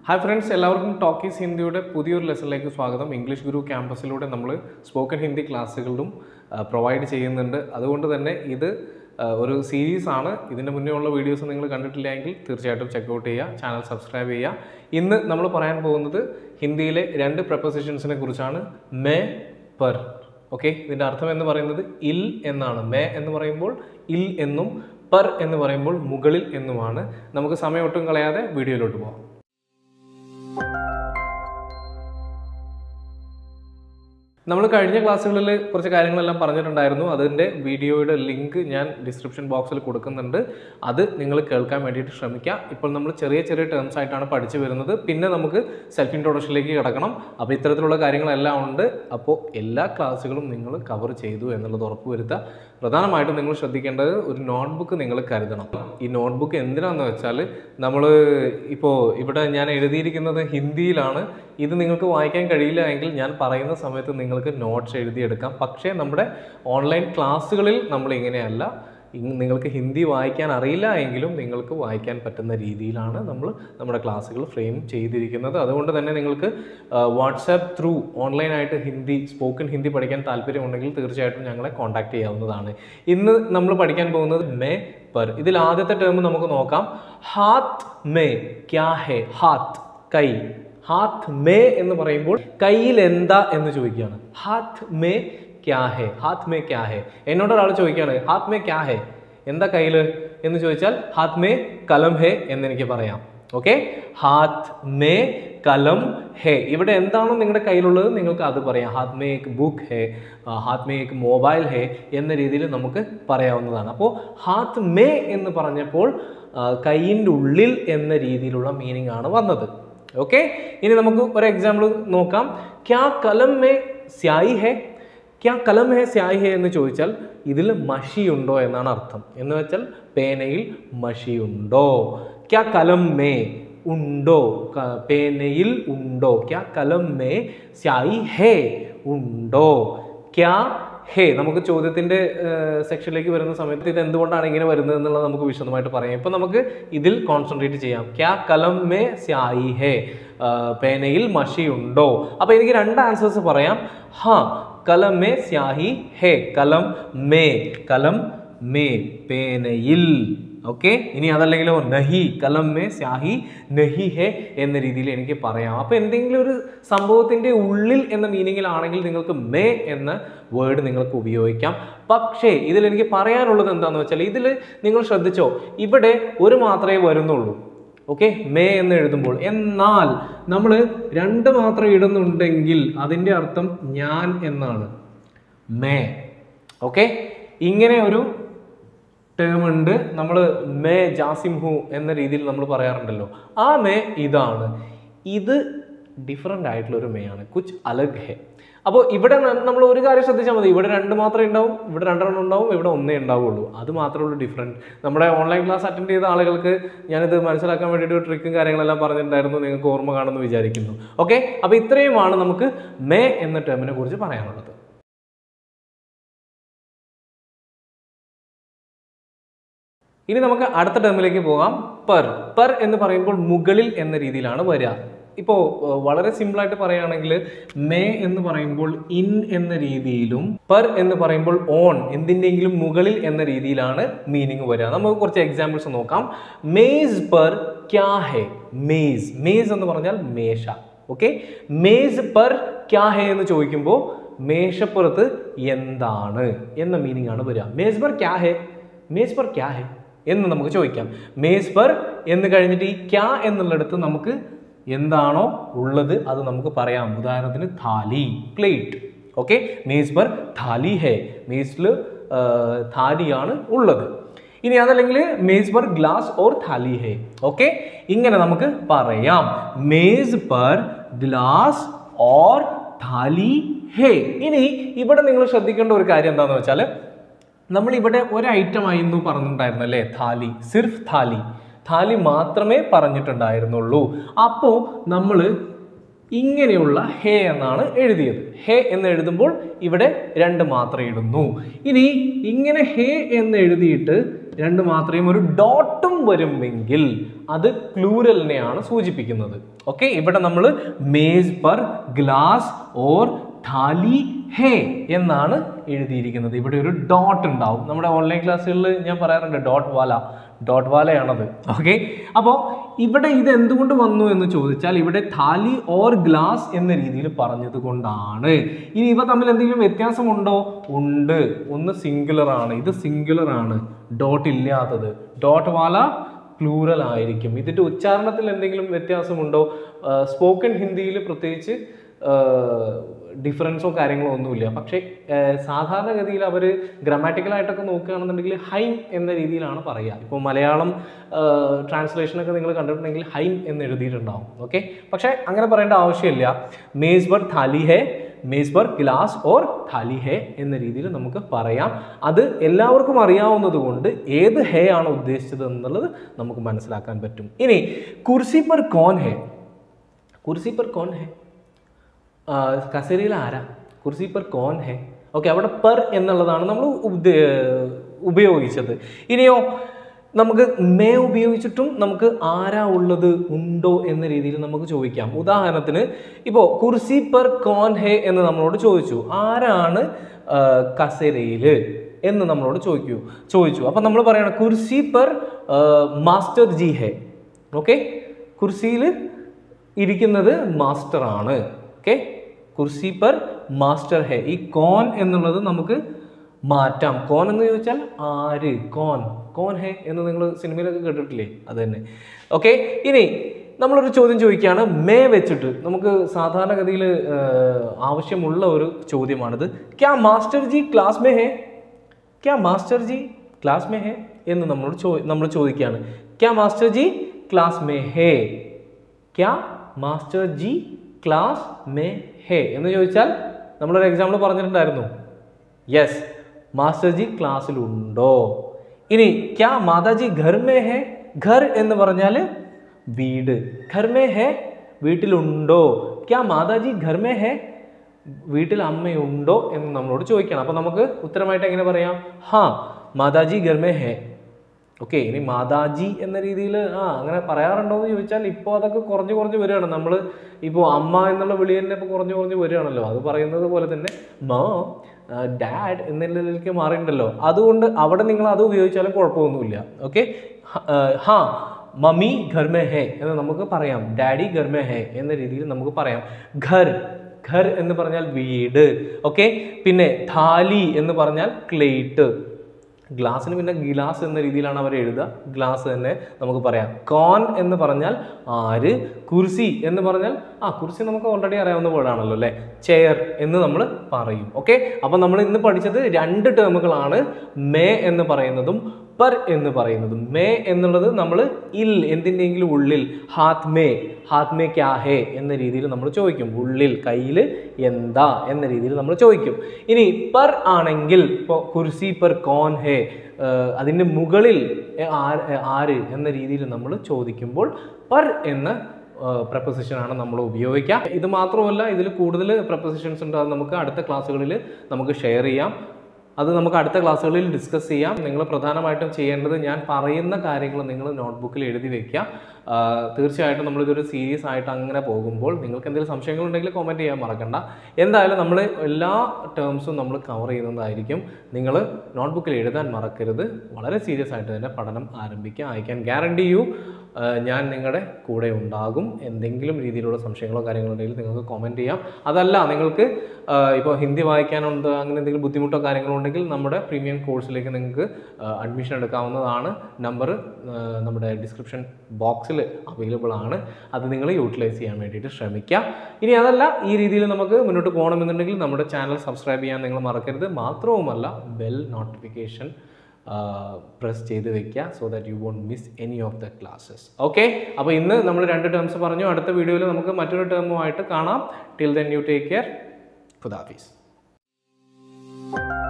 hi friends എല്ലാവർക്കും talkies ഹിന്ദിയുടെ പുതിയൊരു ലെസണിലേക്ക് സ്വാഗതം ഇംഗ്ലീഷ് ഗുരു ക്യാമ്പസിലൂടെ നമ്മൾ സ്പോക്കൺ ഹിന്ദി ക്ലാസ്സുകളും പ്രൊവൈഡ് ചെയ്യുന്നുണ്ട് അതുകൊണ്ട് തന്നെ ഇത് ആ, ഒരു സീരീസ് ആണ് ഇതിൻ്റെ മുന്നേ ഉള്ള വീഡിയോസ് നിങ്ങൾ കണ്ടിട്ടില്ലെങ്കിൽ തീർച്ചയായിട്ടും ചെക്കൗട്ട് ചെയ്യുക ചാനൽ സബ്സ്ക്രൈബ് ചെയ്യുക ഇന്ന് നമ്മൾ പറയാൻ പോകുന്നത് ഹിന്ദിയിലെ രണ്ട് പ്രപ്പോസിഷൻസിനെ കുറിച്ചാണ് മേ പർ ഓക്കെ ഇതിൻ്റെ അർത്ഥം എന്ന് പറയുന്നത് ഇൽ എന്നാണ് മേ എന്ന് പറയുമ്പോൾ ഇൽ എന്നും പർ എന്ന് പറയുമ്പോൾ മുകളിൽ എന്നുമാണ് നമുക്ക് സമയം ഒട്ടും കളയാതെ വീഡിയോയിലോട്ട് പോകാം നമ്മൾ കഴിഞ്ഞ ക്ലാസ്സുകളിൽ കുറച്ച് കാര്യങ്ങളെല്ലാം പറഞ്ഞിട്ടുണ്ടായിരുന്നു അതിൻ്റെ വീഡിയോയുടെ ലിങ്ക് ഞാൻ ഡിസ്ക്രിപ്ഷൻ ബോക്സിൽ കൊടുക്കുന്നുണ്ട് അത് നിങ്ങൾ കേൾക്കാൻ വേണ്ടിയിട്ട് ശ്രമിക്കുക ഇപ്പോൾ നമ്മൾ ചെറിയ ചെറിയ ടേംസ് ആയിട്ടാണ് പഠിച്ചു വരുന്നത് പിന്നെ നമുക്ക് സെൽഫ് ഇൻട്രൊഡക്ഷനിലേക്ക് കിടക്കണം അപ്പോൾ ഇത്തരത്തിലുള്ള കാര്യങ്ങളെല്ലാം ഉണ്ട് അപ്പോൾ എല്ലാ ക്ലാസ്സുകളും നിങ്ങൾ കവർ ചെയ്തു എന്നുള്ളത് ഉറപ്പുവരുത്തുക പ്രധാനമായിട്ടും നിങ്ങൾ ശ്രദ്ധിക്കേണ്ടത് ഒരു നോട്ട്ബുക്ക് നിങ്ങൾ കരുതണം ഈ നോട്ട്ബുക്ക് എന്തിനാന്ന് വെച്ചാൽ നമ്മൾ ഇപ്പോൾ ഇവിടെ ഞാൻ എഴുതിയിരിക്കുന്നത് ഹിന്ദിയിലാണ് ഇത് നിങ്ങൾക്ക് വായിക്കാൻ കഴിയില്ല എങ്കിൽ ഞാൻ പറയുന്ന സമയത്ത് നിങ്ങൾക്ക് നോട്ട്സ് എഴുതിയെടുക്കാം പക്ഷേ നമ്മുടെ ഓൺലൈൻ ക്ലാസ്സുകളിൽ നമ്മൾ ഇങ്ങനെയല്ല ഇങ് നിങ്ങൾക്ക് ഹിന്ദി വായിക്കാൻ അറിയില്ല എങ്കിലും നിങ്ങൾക്ക് വായിക്കാൻ പറ്റുന്ന രീതിയിലാണ് നമ്മൾ നമ്മുടെ ക്ലാസ്സുകൾ ഫ്രെയിം ചെയ്തിരിക്കുന്നത് അതുകൊണ്ട് തന്നെ നിങ്ങൾക്ക് വാട്സാപ്പ് ത്രൂ ഓൺലൈനായിട്ട് ഹിന്ദി സ്പോക്കൺ ഹിന്ദി പഠിക്കാൻ താല്പര്യമുണ്ടെങ്കിൽ തീർച്ചയായിട്ടും ഞങ്ങളെ കോൺടാക്ട് ചെയ്യാവുന്നതാണ് ഇന്ന് നമ്മൾ പഠിക്കാൻ പോകുന്നത് മേ പർ ഇതിൽ ആദ്യത്തെ ടേം നമുക്ക് നോക്കാം ഹാത്ത് മേ ക്യാ ഹേ ഹാത്ത് കൈ ഹാത്ത് മേ എന്ന് പറയുമ്പോൾ കയ്യിൽ എന്താ എന്ന് ചോദിക്കുകയാണ് ഹാത്ത് മേ ക്യാ ഹേ ഹാത്ത് മേ ക്യാ ഹേ എന്നോട് ഒരാൾ ചോദിക്കുകയാണ് ഹാത്ത് മേ ക്യാ ഹേ എന്താ കയ്യിൽ എന്ന് ചോദിച്ചാൽ ഹാത്ത് മേ കലം ഹേ എന്ന് എനിക്ക് പറയാം ഓക്കെ ഹാത്ത് മേ കലം ഹേ ഇവിടെ എന്താണോ നിങ്ങളുടെ കയ്യിലുള്ളത് നിങ്ങൾക്ക് അത് പറയാം ഹാത്ത് മേ ഏക്ക് ബുക്ക് ഹേ ഹാത്ത് മേ ഏക്ക് മൊബൈൽ ഹേ എന്ന രീതിയിൽ നമുക്ക് പറയാവുന്നതാണ് അപ്പോൾ ഹാത്ത് മേ എന്ന് പറഞ്ഞപ്പോൾ കയ്യിൻ്റെ ഉള്ളിൽ എന്ന രീതിയിലുള്ള മീനിങ് ആണ് വന്നത് ഓക്കെ ഇനി നമുക്ക് ഒരു എക്സാമ്പിൾ നോക്കാം ക്യാ കലം മേ സ്യായി ഹേ ക്യാ കലം ഹേ സ്യായി ഹേ എന്ന് ചോദിച്ചാൽ ഇതിൽ മഷിയുണ്ടോ എന്നാണ് അർത്ഥം എന്ന് വെച്ചാൽ പേനയിൽ മഷിയുണ്ടോ ക്യാ കലം മേ ഉണ്ടോ ക- പേനയിൽ ഉണ്ടോ ക്യാ കലം മേ സ്യായി ഹേ ഉണ്ടോ ക്യാ ഹേ നമുക്ക് ചോദ്യത്തിന്റെ സെക്ഷനിലേക്ക് വരുന്ന സമയത്ത് ഇത് എന്തുകൊണ്ടാണ് ഇങ്ങനെ വരുന്നത് എന്നുള്ളത് നമുക്ക് വിശദമായിട്ട് പറയാം ഇപ്പൊ നമുക്ക് ഇതിൽ കോൺസെൻട്രേറ്റ് ചെയ്യാം ക്യാ കലം മേ സ്യായി ഹേ ആ, പേനയിൽ മഷിയുണ്ടോ അപ്പൊ എനിക്ക് രണ്ട് ആൻസേഴ്സ് പറയാം ഹാ കലം മേ സ്യാഹി ഹേ കലം മേ കലം മേ പേനയിൽ ഓക്കെ ഇനി അതല്ലെങ്കിലോ നഹി കലം മേ സ്യാഹി നഹി ഹേ എന്ന രീതിയിൽ എനിക്ക് പറയാം അപ്പോൾ എന്തെങ്കിലും ഒരു സംഭവത്തിൻ്റെ ഉള്ളിൽ എന്ന മീനിങ്ങിലാണെങ്കിൽ നിങ്ങൾക്ക് മേ എന്ന വേർഡ് നിങ്ങൾക്ക് ഉപയോഗിക്കാം പക്ഷേ ഇതിൽ എനിക്ക് പറയാനുള്ളത് എന്താണെന്ന് വെച്ചാൽ ഇതിൽ നിങ്ങൾ ശ്രദ്ധിച്ചോ ഇവിടെ ഒരു മാത്രമേ വരുന്നുള്ളൂ ഓക്കെ മേ എന്ന് എഴുതുമ്പോൾ എന്നാൽ നമ്മൾ രണ്ട് മാത്രം ഇടുന്നുണ്ടെങ്കിൽ അതിൻ്റെ അർത്ഥം ഞാൻ എന്നാണ് മേ ഓക്കെ ഇങ്ങനെ ഒരു ടേം ഉണ്ട് നമ്മൾ മേ ജാസിം ഹു എന്ന രീതിയിൽ നമ്മൾ പറയാറുണ്ടല്ലോ ആ മേ ഇതാണ് ഇത് ഡിഫറെൻ്റ് ആയിട്ടുള്ള ഒരു മേ ആണ് കുച്ച് അലഗ് ഹെ അപ്പോൾ ഇവിടെ നമ്മൾ ഒരു കാര്യം ശ്രദ്ധിച്ചാൽ മതി ഇവിടെ രണ്ട് മാത്രമേ ഉണ്ടാവും ഇവിടെ രണ്ടെണ്ണം ഉണ്ടാവും ഇവിടെ ഒന്നേ ഉണ്ടാവുള്ളൂ അത് മാത്രമേ ഉള്ളൂ ഡിഫറെൻറ്റ് നമ്മുടെ ഓൺലൈൻ ക്ലാസ് അറ്റൻഡ് ചെയ്ത ആളുകൾക്ക് ഞാനിത് മനസ്സിലാക്കാൻ വേണ്ടിയിട്ട് ഒരു ട്രിക്കും കാര്യങ്ങളെല്ലാം പറഞ്ഞിട്ടുണ്ടായിരുന്നു നിങ്ങൾക്ക് ഓർമ്മ കാണുമെന്ന് വിചാരിക്കുന്നു ഓക്കെ അപ്പോൾ ഇത്രയുമാണ് നമുക്ക് മേ എന്ന ടേമിനെ കുറിച്ച് പറയാനുള്ളത് ഇനി നമുക്ക് അടുത്ത ടേമിലേക്ക് പോകാം പെർ പെർ എന്ന് പറയുമ്പോൾ മുകളിൽ എന്ന രീതിയിലാണ് വരിക ഇപ്പോൾ വളരെ സിമ്പിളായിട്ട് പറയുകയാണെങ്കിൽ മേ എന്ന് പറയുമ്പോൾ ഇൻ എന്ന രീതിയിലും പെർ എന്ന് പറയുമ്പോൾ ഓൺ എന്തിൻ്റെങ്കിലും മുകളിൽ എന്ന രീതിയിലാണ് മീനിങ് വരിക നമുക്ക് കുറച്ച് എക്സാമ്പിൾസ് നോക്കാം മേസ് പെർ ക്യാ ഹേ മേസ് മേസ് എന്ന് പറഞ്ഞാൽ മേശ ഓക്കെ മേസ് പെർ ക്യാ ഹേ എന്ന് ചോദിക്കുമ്പോൾ മേശപ്പുറത്ത് എന്താണ് എന്ന മീനിങ് ആണ് വരിക മേസ് പെർ ക്യാ ഹേ മേസ് പെർ ക്യാ ഹേ എന്ന് നമുക്ക് ചോദിക്കാം മേസ് പർ എന്ന് കഴിഞ്ഞിട്ട് ഈ ക്യാ എന്നുള്ളിടത്ത് നമുക്ക് എന്താണോ ഉള്ളത് അത് നമുക്ക് പറയാം ഉദാഹരണത്തിന് താലി പ്ലേറ്റ് ഓക്കെ മേസ് പർ താലി ഹേ മേസിൽ താലിയാണ് ഉള്ളത് ഇനി അതല്ലെങ്കിൽ മേസ് പർ ഗ്ലാസ് ഓർ താലി ഹേ ഓക്കെ ഇങ്ങനെ നമുക്ക് പറയാം മേസ് പർ ഗ്ലാസ് ഓർ താലി ഹേ ഇനി ഇവിടെ നിങ്ങൾ ശ്രദ്ധിക്കേണ്ട ഒരു കാര്യം എന്താണെന്ന് വെച്ചാൽ നമ്മൾ ഇവിടെ ഒരു ഐറ്റം ആയിരുന്നു പറഞ്ഞിട്ടുണ്ടായിരുന്നു അല്ലേ താലി സിർഫ് താലി താലി മാത്രമേ പറഞ്ഞിട്ടുണ്ടായിരുന്നുള്ളൂ അപ്പോൾ നമ്മൾ ഇങ്ങനെയുള്ള ഹേ എന്നാണ് എഴുതിയത് ഹേ എന്ന് എഴുതുമ്പോൾ ഇവിടെ രണ്ട് മാത്രം ഇടുന്നു ഇനി ഇങ്ങനെ ഹേ എന്ന് എഴുതിയിട്ട് രണ്ട് മാത്രയും ഒരു ഡോട്ടും വരുമെങ്കിൽ അത് പ്ലൂരലിനെയാണ് സൂചിപ്പിക്കുന്നത് ഓക്കെ ഇവിടെ നമ്മൾ മേസ് പർ ഗ്ലാസ് ഓർ ഥാലി ഹേ എന്നാണ് എഴുതിയിരിക്കുന്നത് ഇവിടെ ഒരു ഡോട്ട് ഉണ്ടാവും നമ്മുടെ ഓൺലൈൻ ക്ലാസ്സുകളിൽ ഞാൻ പറയാറുണ്ട് ഡോട്ട് വാല ഡോട്ട് വാലയാണത് ഓക്കെ അപ്പോൾ ഇവിടെ ഇത് എന്തുകൊണ്ട് വന്നു എന്ന് ചോദിച്ചാൽ ഇവിടെ താലി ഓർ ഗ്ലാസ് എന്ന രീതിയിൽ പറഞ്ഞത് കൊണ്ടാണ് ഇനി ഇവ തമ്മിൽ എന്തെങ്കിലും വ്യത്യാസമുണ്ടോ ഉണ്ട് ഒന്ന് സിംഗുലർ ആണ് ഇത് സിംഗുലർ ആണ് ഡോട്ട് ഇല്ലാത്തത് ഡോട്ട് വാല പ്ലൂറൽ ആയിരിക്കും ഇതിൻ്റെ ഉച്ചാരണത്തിൽ എന്തെങ്കിലും വ്യത്യാസമുണ്ടോ സ്പോക്കൺ ഹിന്ദിയിൽ പ്രത്യേകിച്ച് ഡിഫറൻസോ കാര്യങ്ങളോ ഒന്നുമില്ല പക്ഷേ ആഹ് സാധാരണഗതിയിൽ അവർ ഗ്രമാറ്റിക്കലായിട്ടൊക്കെ നോക്കുകയാണെന്നുണ്ടെങ്കിൽ ഹൈം എന്ന രീതിയിലാണ് പറയുക ഇപ്പോൾ മലയാളം ട്രാൻസ്ലേഷനൊക്കെ നിങ്ങൾ കണ്ടിട്ടുണ്ടെങ്കിൽ ഹൈം എന്ന് എഴുതിയിട്ടുണ്ടാവും ഓക്കെ പക്ഷേ അങ്ങനെ പറയേണ്ട ആവശ്യമില്ല മേസ് ബർ താലി ഹേ മേസ് ബർ ഗ്ലാസ് ഓർ താലി ഹേ എന്ന രീതിയിൽ നമുക്ക് പറയാം അത് എല്ലാവർക്കും അറിയാവുന്നത് കൊണ്ട് ഏത് ഹേ ആണ് ഉദ്ദേശിച്ചത് എന്നുള്ളത് നമുക്ക് മനസ്സിലാക്കാൻ പറ്റും ഇനി കുർസി പർ കോൺ ഹേ കുർസി പർ കോൺ ഹേ ആ, കസേരയിൽ ആരാ കുർസി പർ കോൺ ഹേ ഓക്കെ അവിടെ പെർ എന്നുള്ളതാണ് നമ്മൾ ഉദ്ദേ- ഉപയോഗിച്ചത് ഇനിയോ നമുക്ക് മേ ഉപയോഗിച്ചിട്ടും നമുക്ക് ആരാ ഉള്ളത് ഉണ്ടോ എന്ന രീതിയിൽ നമുക്ക് ചോദിക്കാം ഉദാഹരണത്തിന് ഇപ്പോൾ കുർസി പർ കോൺ ഹേ എന്ന് നമ്മളോട് ചോദിച്ചു ആരാണ് ആ, കസേരയിൽ എന്ന് നമ്മളോട് ചോദിക്കൂ ചോദിച്ചു അപ്പം നമ്മൾ പറയണം കുർസി പർ ആ, മാസ്റ്റർ ജി ഹേ ഓക്കെ കുർസിയിൽ ഇരിക്കുന്നത് മാസ്റ്റർ ആണ് ഓക്കെ കുർസി പർ മാസ്റ്റർ ഹെ ഈ കോൻ എന്നുള്ളത് നമുക്ക് മാറ്റാം കോൻ എന്ന് ചോദിച്ചാൽ ആര് കോൻ കോൻ ഹെ എന്ന് നിങ്ങൾ സിനിമയിലൊക്കെ കേട്ടിട്ടില്ലേ അത് തന്നെ ഓക്കെ ഇനി നമ്മളൊരു ചോദ്യം ചോദിക്കുകയാണ് മേ വെച്ചിട്ട് നമുക്ക് സാധാരണഗതിയിൽ ആവശ്യമുള്ള ഒരു ചോദ്യമാണിത് ക്യാ മാസ്റ്റർ ജി ക്ലാസ് മേ ഹേ ക്യാ മാസ്റ്റർ ജി ക്ലാസ് മേ ഹേ എന്ന് നമ്മളോട് ചോ നമ്മൾ ചോദിക്കുകയാണ് ക്യാ മാസ്റ്റർ ജി ക്ലാസ് മേ ഹേ ക്യാ മാസ്റ്റർ ജി ക്ലാസ് മേ ഹേ എന്ന് ചോദിച്ചാൽ നമ്മളൊരു എക്സാമ്പിൾ പറഞ്ഞിട്ടുണ്ടായിരുന്നു യെസ് മാസ്റ്റർ ജി ക്ലാസ്സിലുണ്ടോ ഇനി ക്യാ മാതാജി ഘർ മേ ഹേ ഘർ എന്ന് പറഞ്ഞാൽ വീട് ഘർ മേ ഹേ വീട്ടിലുണ്ടോ ക്യാ മാതാജി ഘർ മേ ഹേ വീട്ടിൽ അമ്മയുണ്ടോ എന്ന് നമ്മളോട് ചോദിക്കണം അപ്പോൾ നമുക്ക് ഉത്തരമായിട്ട് എങ്ങനെ പറയാം ഹാ മാതാജി ഘർ മേ ഹേ ഓക്കെ ഇനി മാതാജി എന്ന രീതിയിൽ ആ അങ്ങനെ പറയാറുണ്ടോ എന്ന് ചോദിച്ചാൽ ഇപ്പോൾ അതൊക്കെ കുറഞ്ഞു കുറഞ്ഞു വരികയാണ് നമ്മൾ ഇപ്പോൾ അമ്മ എന്നുള്ള വിളി തന്നെ ഇപ്പോൾ കുറഞ്ഞു കുറഞ്ഞു വരികയാണല്ലോ അത് പറയുന്നത് പോലെ തന്നെ മോ ഡാഡ് എന്നുള്ളതിലേക്ക് മാറിയിട്ടുണ്ടല്ലോ അതുകൊണ്ട് അവിടെ നിങ്ങൾ അത് ഉപയോഗിച്ചാലും കുഴപ്പമൊന്നുമില്ല ഓക്കെ ഹാ മമ്മി ഘർ മേ ഹേ എന്ന് നമുക്ക് പറയാം ഡാഡി ഘർ മേ ഹേ എന്ന രീതിയിൽ നമുക്ക് പറയാം ഘർ ഘർ എന്ന് പറഞ്ഞാൽ വീട് ഓക്കെ പിന്നെ ഥാലി എന്ന് പറഞ്ഞാൽ ക്ലേറ്റ് ഗ്ലാസ്സിന് പിന്നെ ഗ്ലാസ് എന്ന രീതിയിലാണ് അവർ എഴുതുക ഗ്ലാസ് തന്നെ നമുക്ക് പറയാം കോൺ എന്ന് പറഞ്ഞാൽ ആര് കുർസി എന്ന് പറഞ്ഞാൽ ആ കുർസി നമുക്ക് ഓൾറെഡി അറിയാവുന്ന വേർഡാണല്ലോ അല്ലേ ചെയർ എന്ന് നമ്മൾ പറയും ഓക്കെ അപ്പം നമ്മൾ ഇന്ന് പഠിച്ചത് രണ്ട് ടേമുകളാണ് മേ എന്ന് പറയുന്നതും പർ എന്ന് പറയുന്നതും മേ എന്നുള്ളത് നമ്മൾ ഇൽ എന്തിൻ്റെയെങ്കിലും ഉള്ളിൽ ഹാത്ത് മേ ഹാത്ത് മേ ക്യാ ഹേ എന്ന രീതിയിൽ നമ്മൾ ചോദിക്കും ഉള്ളിൽ കയ്യിൽ എന്താ എന്ന രീതിയിൽ നമ്മൾ ചോദിക്കും ഇനി പർ ആണെങ്കിൽ ഇപ്പോൾ കുർസി പർ കോൺ ഹേ അതിൻ്റെ മുകളിൽ എ, ആര് എ, ആര് എന്ന രീതിയിൽ നമ്മൾ ചോദിക്കുമ്പോൾ പർ എന്ന പ്രപ്പസിഷനാണ് നമ്മൾ ഉപയോഗിക്കുക ഇത് മാത്രമല്ല ഇതിൽ കൂടുതൽ പ്രപ്പസിഷൻസ് ഉണ്ട് അത് നമുക്ക് അടുത്ത ക്ലാസ്സുകളിൽ നമുക്ക് ഷെയർ ചെയ്യാം അത് നമുക്ക് അടുത്ത ക്ലാസ്സുകളിൽ ഡിസ്കസ് ചെയ്യാം നിങ്ങൾ പ്രധാനമായിട്ടും ചെയ്യേണ്ടത് ഞാൻ പറയുന്ന കാര്യങ്ങൾ നിങ്ങൾ നോട്ട്ബുക്കിൽ എഴുതി വെക്കുക ആ, തീർച്ചയായിട്ടും നമ്മളിതൊരു സീരിയസ് ആയിട്ട് അങ്ങനെ പോകുമ്പോൾ നിങ്ങൾക്ക് എന്തെങ്കിലും സംശയങ്ങളുണ്ടെങ്കിൽ കോമെൻറ്റ് ചെയ്യാൻ മറക്കണ്ട എന്തായാലും നമ്മൾ എല്ലാ ടേംസും നമ്മൾ കവർ ചെയ്യുന്നതായിരിക്കും നിങ്ങൾ നോട്ട്ബുക്കിൽ എഴുതാൻ മറക്കരുത് വളരെ സീരിയസ് ആയിട്ട് തന്നെ പഠനം ആരംഭിക്കുക ഐ ക്യാൻ ഗ്യാരണ്ടി യു ഞാൻ നിങ്ങളുടെ കൂടെ ഉണ്ടാകും എന്തെങ്കിലും രീതിയിലുള്ള സംശയങ്ങളോ കാര്യങ്ങളോ ഉണ്ടെങ്കിൽ നിങ്ങൾക്ക് കോമെൻറ്റ് ചെയ്യാം അതല്ല നിങ്ങൾക്ക് ഇപ്പോൾ ഹിന്ദി വായിക്കാനുണ്ട് അങ്ങനെ എന്തെങ്കിലും ബുദ്ധിമുട്ടോ കാര്യങ്ങളോ ഉണ്ടെങ്കിൽ നമ്മുടെ പ്രീമിയം കോഴ്സിലേക്ക് നിങ്ങൾക്ക് അഡ്മിഷൻ എടുക്കാവുന്നതാണ് നമ്പർ നമ്മുടെ ഡിസ്ക്രിപ്ഷൻ ബോക്സിൽ അവൈലബിൾ ആണ് അത് നിങ്ങൾ യൂട്ടിലൈസ് ചെയ്യാൻ വേണ്ടിയിട്ട് ശ്രമിക്കുക ഇനി അതല്ല ഈ രീതിയിൽ നമുക്ക് മുന്നോട്ട് പോകണമെന്നുണ്ടെങ്കിൽ നമ്മുടെ ചാനൽ സബ്സ്ക്രൈബ് ചെയ്യാൻ നിങ്ങൾ മറക്കരുത് മാത്രവുമല്ല ബെൽ നോട്ടിഫിക്കേഷൻ പ്രസ് ചെയ്ത് വെക്കുക so that you won't miss any of the classes okay അപ്പോൾ ഇന്ന് നമ്മൾ രണ്ട് ടേംസ് പറഞ്ഞു അടുത്ത വീഡിയോയിൽ നമുക്ക് മറ്റൊരു ടേമുമായിട്ട് കാണാം till then you take care ഖുദാഫീസ്